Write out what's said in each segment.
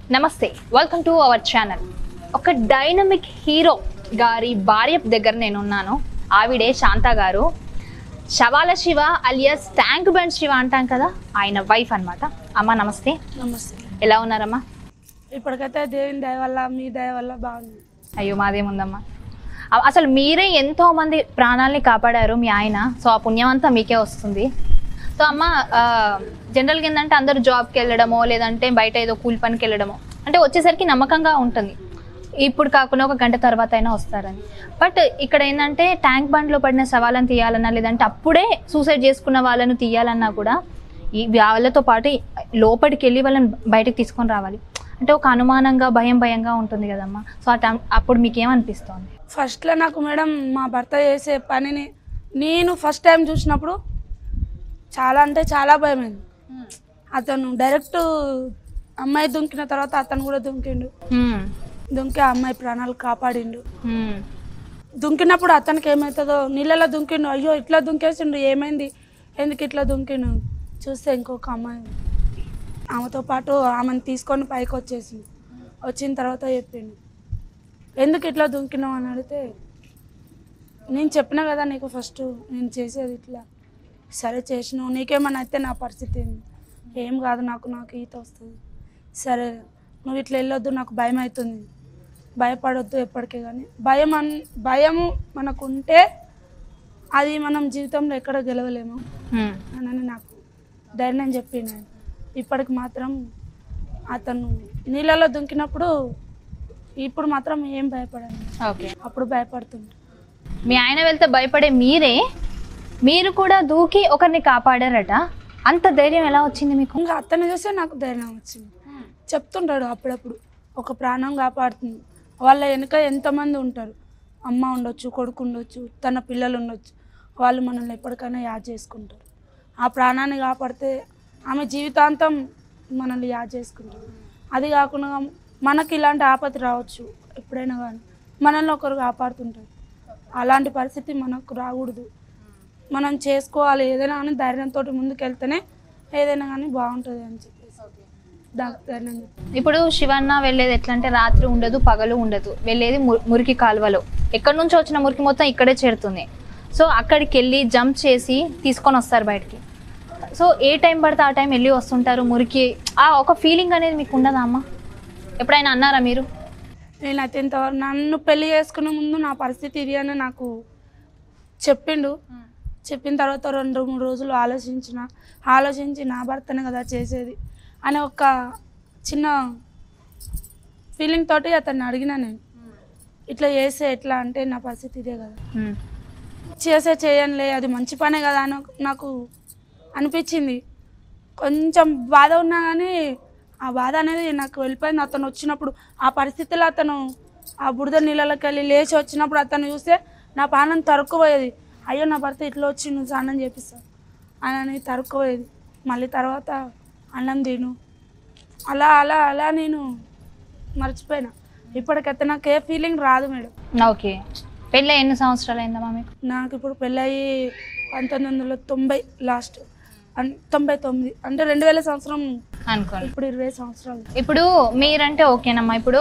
నమస్తే welcome to our channel ఒక dynamic hero గారి భార్య దగ్గర నేను ఉన్నాను ఆవిడే శాంత గారు శవాల Shiva alias tank bund Shiva అంటాం కదా ఆయన వైఫ్ అన్నమాట అమ్మ నమస్తే నమస్తే ఎలా ఉన్నారమ్మా ఇప్పటికైతే దేవుని దయ వల్ల మీ దయ వల్ల బాగుంది అయ్యో మాదేముందమ్మా అ- అసలు మీరే ఎంతో మంది ప్రాణాలని కాపాడారు మీ ఆయన సో ఆ పుణ్యం అంతా మీకే వస్తుంది సో అమ్మ ఆ, జనరల్గా ఏంటంటే అందరూ జాబ్కి వెళ్ళడమో లేదంటే బయట ఏదో కూలి పనికి వెళ్ళడమో అంటే వచ్చేసరికి నమ్మకంగా ఉంటుంది ఇప్పుడు కాకుండా ఒక గంట తర్వాత అయినా వస్తారని బట్ ఇక్కడ ఏంటంటే ట్యాంక్ బండ్లో పడిన సవాళ్ళని తీయాలన్నా లేదంటే అప్పుడే సూసైడ్ చేసుకున్న వాళ్ళను తీయాలన్నా కూడా ఈ వాళ్ళతో పాటు లోపలికి వెళ్ళి వాళ్ళని బయటకు తీసుకొని రావాలి అంటే ఒక అనుమానంగా భయం భయంగా ఉంటుంది కదమ్మా సో ఆ టైం అప్పుడు మీకు ఏమనిపిస్తోంది ఫస్ట్లో నాకు మేడం మా భర్త చేసే పనిని నేను ఫస్ట్ టైం చూసినప్పుడు చాలా అంటే చాలా భయమైంది అతను డైరెక్ట్ అమ్మాయి దుంకిన తర్వాత అతను కూడా దుంకిండు హ్మ్. దుంకి ఆ అమ్మాయి ప్రాణాలు కాపాడిండు హ్మ్. దుంకినప్పుడు అతనికి ఏమవుతుందో నీళ్ళలో దుంకిండు అయ్యో ఇట్లా దుంకేసిండు ఏమైంది ఎందుకు ఇట్లా దుంకిండు చూస్తే ఇంకొక అమ్మాయి ఆమెతో పాటు ఆమెను తీసుకొని పైకి వచ్చేసింది వచ్చిన తర్వాత చెప్పిండు ఎందుకు ఇట్లా దుంకినావు అని అడిగితే నేను చెప్పిన కదా నీకు ఫస్ట్ నేను చేసేది ఇట్లా సరే చేసినావు నీకేమన్నా అయితే నా పరిస్థితి ఏంది ఏం కాదు నాకు నాకు ఈత వస్తుంది సరే నువ్వు ఇట్లా వెళ్ళొద్దు నాకు భయం అవుతుంది భయపడొద్దు ఎప్పటికీ కానీ భయం అన్ భయము మనకు ఉంటే అది మనం జీవితంలో ఎక్కడ గెలవలేము హ్మ్. అని నాకు ధైర్యం చెప్పిన ఇప్పటికి మాత్రం అతను నీళ్ళలో దుంకినప్పుడు ఇప్పుడు మాత్రం ఏం భయపడాను ఓకే అప్పుడు భయపడుతుంటా మీ ఆయన వెళ్తే భయపడే మీరే మీరు కూడా దూకి ఒకరిని కాపాడారట అంత ధైర్యం ఎలా వచ్చింది మీకు ఇంకా అతను చూస్తే నాకు ధైర్యం వచ్చింది చెప్తుంటాడు అప్పుడప్పుడు ఒక ప్రాణం కాపాడుతుంది వాళ్ళ వెనుక ఎంతమంది ఉంటారు అమ్మ ఉండొచ్చు కొడుకు ఉండొచ్చు తన పిల్లలు ఉండొచ్చు వాళ్ళు మనల్ని ఎప్పటికైనా యాద్ చేసుకుంటారు ఆ ప్రాణాన్ని కాపాడితే ఆమె జీవితాంతం మనల్ని యాద్ చేసుకుంటారు అది కాకుండా మనకి ఇలాంటి ఆపత్తి రావచ్చు ఎప్పుడైనా కానీ మనల్ని ఒకరు కాపాడుతుంటారు అలాంటి పరిస్థితి మనకు రాకూడదు మనం చేసుకోవాలి ఏదైనా కానీ ధైర్యంతో ముందుకు వెళ్తేనే ఏదైనా కానీ బాగుంటుంది అని చెప్పేసి దానికి ధైర్యం చెప్పి ఇప్పుడు శివన్న వెళ్ళేది ఎట్లా అంటే రాత్రి ఉండదు పగలు ఉండదు వెళ్ళేది ము- మురికి కాలువలో ఎక్కడి నుంచి వచ్చిన మురికి మొత్తం ఇక్కడే చేరుతుంది సో అక్కడికి వెళ్ళి జంప్ చేసి తీసుకొని వస్తారు బయటికి సో ఏ టైం పడితే ఆ టైం వెళ్ళి వస్తుంటారు మురికి ఆ ఒక ఫీలింగ్ అనేది మీకు ఉండదా అమ్మ ఎప్పుడైనా అన్నారా మీరు నేనైతే ఇంతవరకు నన్ను పెళ్లి చేసుకునే ముందు నా పరిస్థితి ఇది అని నాకు చెప్పిండు చెప్పిన తర్వాత రెండు మూడు రోజులు ఆలోచించిన ఆలోచించి నా భర్తనే కదా చేసేది అని ఒక చిన్న ఫీలింగ్ తోటి అతన్ని అడిగిన నేను ఇట్లా చేస్తే ఎట్లా అంటే నా పరిస్థితి ఇదే కదా హ్మ్. చేసే చేయనులే అది మంచి పనే కదా అని నాకు అనిపించింది కొంచెం బాధ ఉన్నా కానీ ఆ బాధ అనేది నాకు వెళ్ళిపోయింది అతను వచ్చినప్పుడు ఆ పరిస్థితిలో అతను ఆ బురద నీళ్ళకి వెళ్ళి లేచి వచ్చినప్పుడు అతను చూస్తే నా ప్రాణం తరుక్కుపోయేది అయ్యో నా భర్త ఇట్లా వచ్చి నువ్వు స్నానం చేపిస్తావు అని తరుక్కుపోయేది మళ్ళీ తర్వాత అన్నం తిను అలా అలా అలా నేను మర్చిపోయినా ఇప్పటికైతే నాకు ఏ ఫీలింగ్ రాదు మేడం ఓకే పెళ్ళి ఎన్ని సంవత్సరాలు అయిందమ్మా మీకు నాకు ఇప్పుడు పెళ్ళయి పంతొమ్మిది వందల తొంభై లాస్ట్ అన్- తొంభై తొమ్మిది అంటే రెండు వేల సంవత్సరం అనుకోండి ఇప్పుడు ఇరవై సంవత్సరాలు ఇప్పుడు మీరంటే ఓకేనమ్మా ఇప్పుడు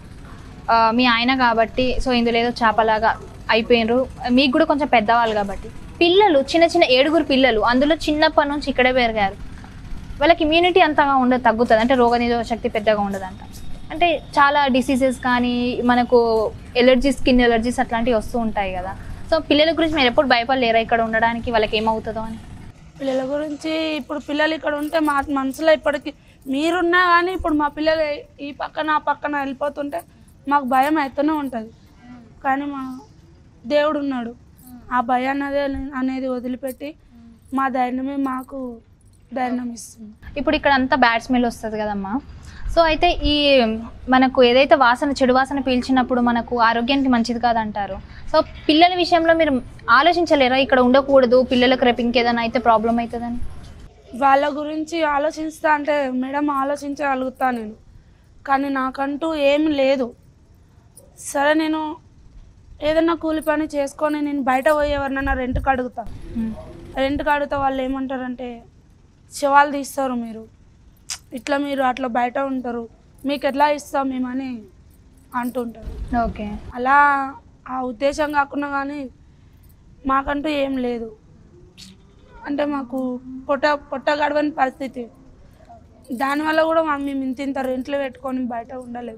ఆ, మీ ఆయన కాబట్టి సో ఇందులో ఏదో చేపలాగా అయిపోయినరు మీకు కూడా కొంచెం పెద్దవాళ్ళు కాబట్టి పిల్లలు చిన్న చిన్న ఏడుగురు పిల్లలు అందులో చిన్నప్పటి నుంచి ఇక్కడే పెరిగారు వాళ్ళకి ఇమ్యూనిటీ అంతగా ఉండదు తగ్గుతుంది అంటే రోగనిరోధక శక్తి పెద్దగా ఉండదంట అంటే చాలా డిసీజెస్ కానీ మనకు ఎలర్జీ స్కిన్ ఎలర్జీస్ అట్లాంటివి వస్తూ ఉంటాయి కదా సో పిల్లల గురించి మీరు ఎప్పుడు భయపడలేరా ఇక్కడ ఉండడానికి వాళ్ళకి ఏమవుతుందో అని పిల్లల గురించి ఇప్పుడు పిల్లలు ఇక్కడ ఉంటే మా మనసులో ఇప్పటికి మీరున్నా కానీ ఇప్పుడు మా పిల్లలు ఈ పక్కన ఆ పక్కన వెళ్ళిపోతుంటే మాకు భయం అవుతూనే ఉంటుంది కానీ మా దేవుడు ఉన్నాడు ఆ భయం అనేది అనేది వదిలిపెట్టి మా ధైర్యమే మాకు ధైర్యం ఇస్తుంది ఇప్పుడు ఇక్కడ అంతా బ్యాడ్ స్మెల్ వస్తుంది కదమ్మా సో అయితే ఈ మనకు ఏదైతే వాసన చెడు వాసన పీల్చినప్పుడు మనకు ఆరోగ్యానికి మంచిది కాదంటారు సో పిల్లల విషయంలో మీరు ఆలోచించలేరా ఇక్కడ ఉండకూడదు పిల్లలకు రేపు ఇంకేదైనా అయితే ప్రాబ్లం అవుతుందని వాళ్ళ గురించి ఆలోచిస్తా అంటే మేడం ఆలోచించగలుగుతా నేను కానీ నాకంటూ ఏం లేదు సరే నేను ఏదైనా కూలి పని చేసుకొని నేను బయట పోయి ఎవరినైనా రెంట్కి అడుగుతా రెంట్కి అడిగితే వాళ్ళు ఏమంటారంటే శవాలు తీస్తారు మీరు ఇట్లా మీరు అట్లా బయట ఉంటారు మీకు ఎట్లా ఇస్తాం మేమని అంటుంటారు ఓకే అలా ఆ ఉద్దేశం కాకుండా కానీ మాకంటూ ఏం లేదు అంటే మాకు పొట్ట పొట్ట గడవని పరిస్థితి దానివల్ల కూడా మా మేము ఇంత ఇంత రెంట్లు పెట్టుకొని బయట ఉండలేము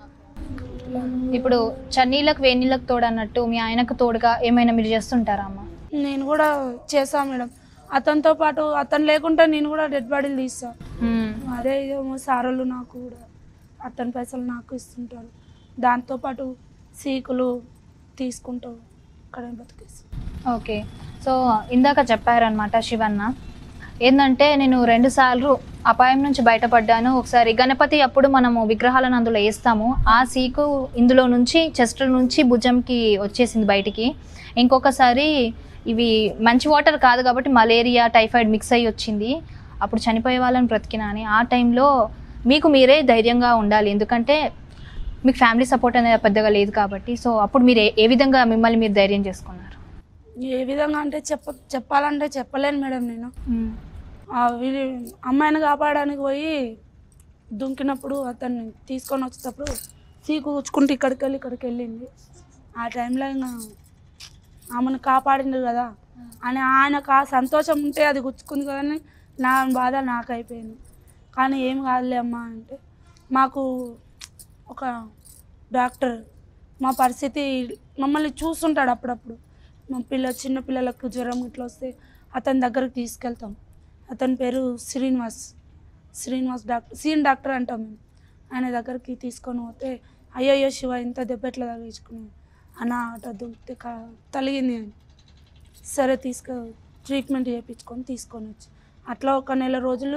ఇప్పుడు చన్నీళ్ళకు వేనీళ్ళకు తోడు అన్నట్టు మీ ఆయనకు తోడుగా ఏమైనా మీరు చేస్తుంటారా అమ్మ నేను కూడా చేస్తాను మేడం అతనితో పాటు అతను లేకుంటే నేను కూడా డెడ్ బాడీలు తీస్తా మ్మ్. అదే ఏమో సారోళ్ళు నాకు కూడా అతని పైసలు నాకు ఇస్తుంటారు దాంతోపాటు సీకులు తీసుకుంటావు అక్కడే బతికేస్తాను ఓకే సో ఇందాక చెప్పారనమాట శివన్న ఏంటంటే నేను రెండు సార్లు అపాయం నుంచి బయటపడ్డాను ఒకసారి గణపతి అప్పుడు మనము విగ్రహాలను అందులో వేస్తాము ఆ సీకు ఇందులో నుంచి చెస్ట్ నుంచి భుజంకి వచ్చేసింది బయటికి ఇంకొకసారి ఇవి మంచి వాటర్ కాదు కాబట్టి మలేరియా టైఫాయిడ్ మిక్స్ అయ్యి వచ్చింది అప్పుడు చనిపోయే వాళ్ళని బ్రతికినా అని ఆ టైంలో మీకు మీరే ధైర్యంగా ఉండాలి ఎందుకంటే మీకు ఫ్యామిలీ సపోర్ట్ అనేది పెద్దగా లేదు కాబట్టి సో అప్పుడు మీరు ఏ- ఏ విధంగా మిమ్మల్ని మీరు ధైర్యం చేసుకున్నారు ఏ విధంగా అంటే చెప్ప చెప్పాలంటే చెప్పలేను మేడం నేను ఆ వీడి అమ్మాయిని కాపాడడానికి పోయి దుంకినప్పుడు అతన్ని తీసుకొని వచ్చేటప్పుడు సీకు కూర్చుకుంటూ ఇక్కడికి వెళ్ళి ఇక్కడికి వెళ్ళింది ఆ టైంలో ఇంకా ఆమెను కాపాడింది కదా అని ఆయనకు ఆ సంతోషం ఉంటే అది గుచ్చుకుంది కదా అని నా బాధ నాకు అయిపోయింది కానీ ఏం కాదులే అమ్మా అంటే మాకు ఒక డాక్టర్ మా పరిస్థితి మమ్మల్ని చూస్తుంటాడు అప్పుడప్పుడు మా పిల్ల చిన్న పిల్లలకు జ్వరం ఇట్లా వస్తే అతని దగ్గరకు తీసుకెళ్తాం అతని పేరు శ్రీనివాస్ శ్రీనివాస్ డాక్టర్ సీన్ డాక్టర్ అంటాం మేము ఆయన దగ్గరికి తీసుకొని పోతే అయ్యయ్యో శివ ఇంత దెబ్బ ఎట్లా తగిలించుకున్నావు అన్న అట దుక్కితే క- తలిగింది అని సరే తీసుకో ట్రీట్మెంట్ చేయించుకొని తీసుకొని వచ్చి అట్లా ఒక నెల రోజులు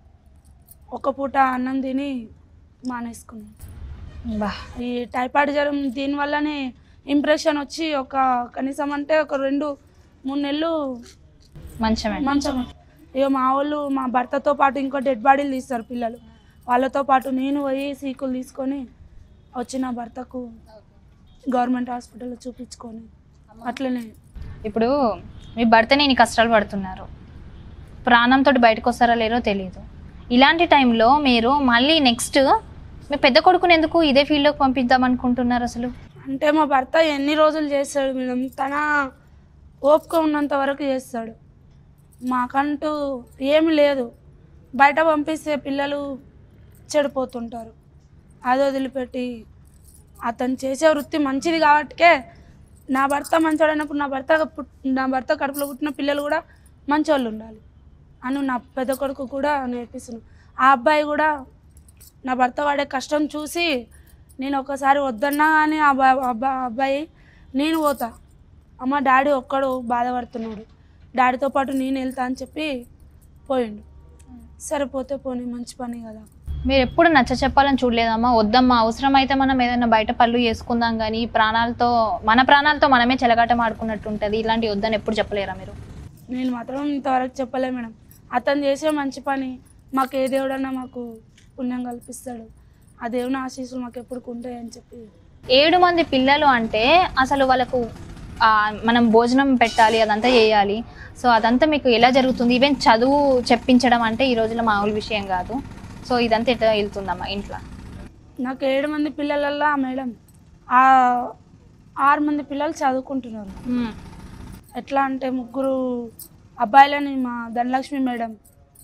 ఒక పూట అన్నం తిని మానేసుకున్నాం బా ఈ టైఫాయిడ్ జ్వరం దీనివల్లనే ఇంప్రెషన్ వచ్చి ఒక కనీసం అంటే ఒక రెండు మూడు నెలలు మంచమే మంచం ఇక మా వాళ్ళు మా భర్తతో పాటు ఇంకో డెడ్ బాడీలు తీస్తారు పిల్లలు వాళ్ళతో పాటు నేను పోయి సీకులు తీసుకొని వచ్చి నా భర్తకు గవర్నమెంట్ హాస్పిటల్లో చూపించుకొని అట్లనే ఇప్పుడు మీ భర్తని ఇన్ని కష్టాలు పడుతున్నారు ప్రాణంతో బయటకు వస్తారో లేరో తెలియదు ఇలాంటి టైంలో మీరు మళ్ళీ నెక్స్ట్ మీ పెద్ద కొడుకుని ఎందుకు ఇదే ఫీల్డ్లోకి పంపిద్దాం అనుకుంటున్నారు అసలు అంటే మా భర్త ఎన్ని రోజులు చేస్తాడు మేడం తన ఓపిక ఉన్నంత వరకు చేస్తాడు మాకంటూ ఏమి లేదు బయట పంపిస్తే పిల్లలు చెడిపోతుంటారు అది వదిలిపెట్టి అతను చేసే వృత్తి మంచిది కాబట్టికే నా భర్త మంచోడైనప్పుడు నా భర్త పుట్- నా భర్త కడుపులో పుట్టిన పిల్లలు కూడా మంచోళ్ళు ఉండాలి అని నా పెద్ద కొడుకు కూడా నేర్పిస్తున్నాను ఆ అబ్బాయి కూడా నా భర్త వాడే కష్టం చూసి నేను ఒకసారి వద్దన్నా కానీ ఆ బా- అబ్బా- అబ్బాయి నేను పోతా అమ్మ డాడీ ఒక్కడు బాధపడుతున్నాడు డాడీతో పాటు నేను వెళ్తా అని చెప్పి పోయిండు సరిపోతే పోనీ మంచి పని కదా మీరు ఎప్పుడు నచ్చ చెప్పాలని చూడలేదమ్మా వద్దమ్మా అవసరం అయితే మనం ఏదైనా బయట పళ్ళు చేసుకుందాం కానీ ప్రాణాలతో మన ప్రాణాలతో మనమే చెలగాటం ఆడుకున్నట్టు ఉంటుంది ఇలాంటి వద్దని ఎప్పుడు చెప్పలేరా మీరు నేను మాత్రం ఇంతవరకు చెప్పలే మేడం అతను చేసే మంచి పని మాకు ఏ దేవుడన్నా మాకు పుణ్యం కల్పిస్తాడు ఆ దేవుని ఆశీస్సులు మాకు ఎప్పుడు ఉంటాయని చెప్పి ఏడు మంది పిల్లలు అంటే అసలు వాళ్ళకు ఆ, మనం భోజనం పెట్టాలి అదంతా చేయాలి సో అదంతా మీకు ఎలా జరుగుతుంది ఈవెన్ చదువు చెప్పించడం అంటే ఈ రోజుల్లో మామూలు విషయం కాదు సో ఇదంతా ఎట్లా వెళ్తుందమ్మా ఇంట్లో నాకు ఏడు మంది పిల్లలల్లో ఆ మేడం ఆ ఆరు మంది పిల్లలు చదువుకుంటున్నారు ఎట్లా అంటే ముగ్గురు అబ్బాయిలని మా ధనలక్ష్మి మేడం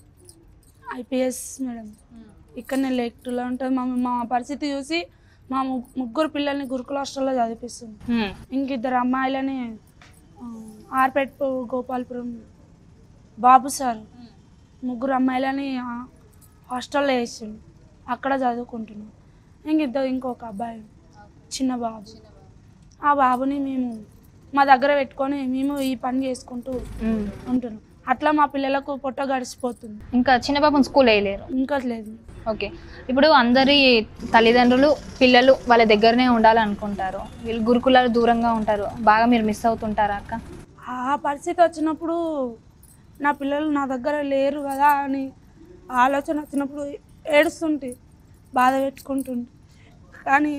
ఐపీఎస్ మేడం ఇక్కడనే లేక్టులో ఉంటుంది మా మా పరిస్థితి చూసి మా ము- ముగ్గురు పిల్లల్ని గురుకుల హాస్టల్లో చదివిస్తుంది మ్మ్. ఇంకిద్దరు అమ్మాయిలని ఆ, ఆర్పేట్ గోపాల్పురం బాబు సార్ ముగ్గురు అమ్మాయిలని ఆ, హాస్టల్లో వేసిండు అక్కడ చదువుకుంటున్నాం ఇంకిద్దరు ఇంకొక అబ్బాయి చిన్న బాబు ఆ బాబుని మేము మా దగ్గర పెట్టుకొని మేము ఈ పని చేసుకుంటూ మ్మ్. ఉంటున్నాం అట్లా మా పిల్లలకు పొట్ట గడిచిపోతుంది ఇంకా చిన్న బాబుని స్కూల్ వేయలేరు ఇంకా లేదు ఓకే ఇప్పుడు అందరి తల్లిదండ్రులు పిల్లలు వాళ్ళ దగ్గరనే ఉండాలనుకుంటారు వీళ్ళు గురుకులాలు దూరంగా ఉంటారు బాగా మీరు మిస్ అవుతుంటారా అక్క ఆ పరిస్థితి వచ్చినప్పుడు నా పిల్లలు నా దగ్గర లేరు కదా అని ఆలోచన వచ్చినప్పుడు ఏడుస్తుంటే బాధ పెట్టుకుంటుంటే కానీ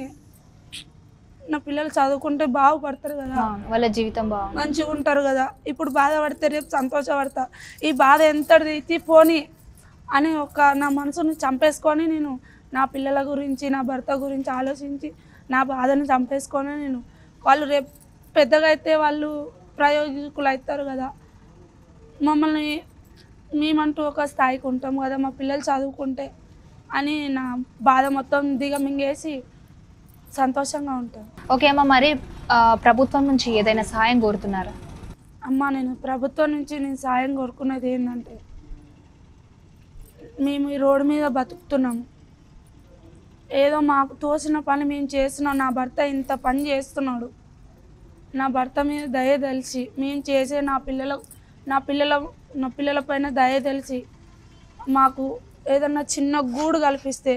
నా పిల్లలు చదువుకుంటే బాగుపడతారు కదా అవును, వాళ్ళ జీవితం బాగుంది మంచిగా ఉంటారు కదా ఇప్పుడు బాధపడితే రేపు సంతోషపడతా ఈ బాధ ఎంత పోని అని ఒక నా మనసుని చంపేసుకొని నేను నా పిల్లల గురించి నా భర్త గురించి ఆలోచించి నా బాధను చంపేసుకొని నేను వాళ్ళు రేపు పెద్దగా అయితే వాళ్ళు ప్రయోజకులు అవుతారు కదా మమ్మల్ని మేమంటూ ఒక స్థాయికి ఉంటాం కదా మా పిల్లలు చదువుకుంటే అని నా బాధ మొత్తం దిగమింగేసి సంతోషంగా ఉంటాను ఓకే అమ్మ మరి ఆ, ప్రభుత్వం నుంచి ఏదైనా సహాయం కోరుతున్నారా అమ్మ నేను ప్రభుత్వం నుంచి నేను సాయం కోరుకునేది ఏంటంటే మేము ఈ రోడ్డు మీద బతుకుతున్నాం ఏదో మాకు తోసిన పని మేము చేస్తున్నాం నా భర్త ఇంత పని చేస్తున్నాడు నా భర్త మీద దయ తెలిసి మేము చేసే నా పిల్లల నా పిల్లల నా పిల్లల పైన దయ తెలిసి మాకు ఏదన్నా చిన్న గూడు కల్పిస్తే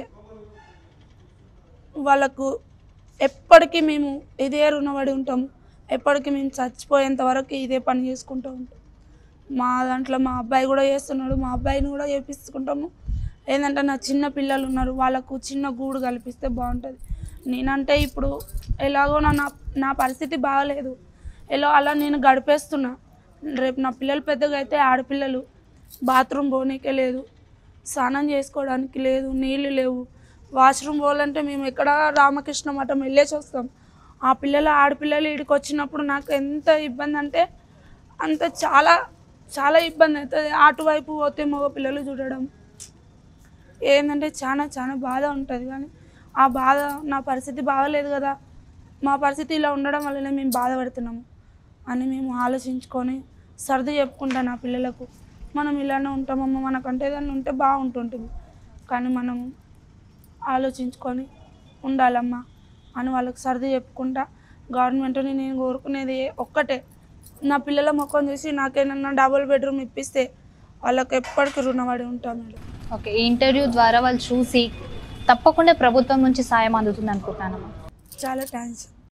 వాళ్ళకు ఎప్పటికీ మేము ఇదే రుణపడి ఉంటాం ఎప్పటికీ మేము చచ్చిపోయేంత వరకు ఇదే పని చేసుకుంటూ ఉంటాం మా దాంట్లో మా అబ్బాయి కూడా చేస్తున్నాడు మా అబ్బాయిని కూడా చేపించుకుంటాము ఏంటంటే నా చిన్న పిల్లలు ఉన్నారు వాళ్ళకు చిన్న గూడు కల్పిస్తే బాగుంటుంది నేనంటే ఇప్పుడు ఎలాగో నా నా- నా పరిస్థితి బాగలేదు ఎలా అలా నేను గడిపేస్తున్నా రేపు నా పిల్లలు పెద్దగా అయితే ఆడపిల్లలు బాత్రూమ్ పోనీకే లేదు స్నానం చేసుకోవడానికి లేదు నీళ్ళు లేవు వాష్రూమ్ పోవాలంటే మేము ఎక్కడ రామకృష్ణ మఠం వెళ్ళేసి వస్తాం ఆ పిల్లలు ఆడపిల్లలు ఇక్కడికి వచ్చినప్పుడు నాకు ఎంత ఇబ్బంది అంటే అంత చాలా చాలా ఇబ్బంది అవుతుంది అటువైపు పోతే మగ పిల్లలు చూడడం ఏంటంటే చాలా చాలా బాధ ఉంటుంది కానీ ఆ బాధ నా పరిస్థితి బాగలేదు కదా మా పరిస్థితి ఇలా ఉండడం వల్లనే మేము బాధపడుతున్నాము అని మేము ఆలోచించుకొని సర్ది చెప్పుకుంటా నా పిల్లలకు మనం ఇలానే ఉంటామమ్మ మనకంటే ఏదైనా ఉంటే బాగుంటుంటుంది కానీ మనం ఆలోచించుకొని ఉండాలమ్మా అని వాళ్ళకి సర్ది చెప్పుకుంటా గవర్నమెంట్ని నేను కోరుకునేది ఒక్కటే నా పిల్లల ముఖం చూసి నాకేమన్నా డబుల్ బెడ్రూమ్ ఇప్పిస్తే వాళ్ళకి ఎప్పటికీ రుణపడి ఉంటాం మేడం ఓకే ఈ ఇంటర్వ్యూ ద్వారా వాళ్ళు చూసి తప్పకుండా ప్రభుత్వం నుంచి సాయం అందుతుంది అనుకుంటున్నానమ్మా చాలా థ్యాంక్స్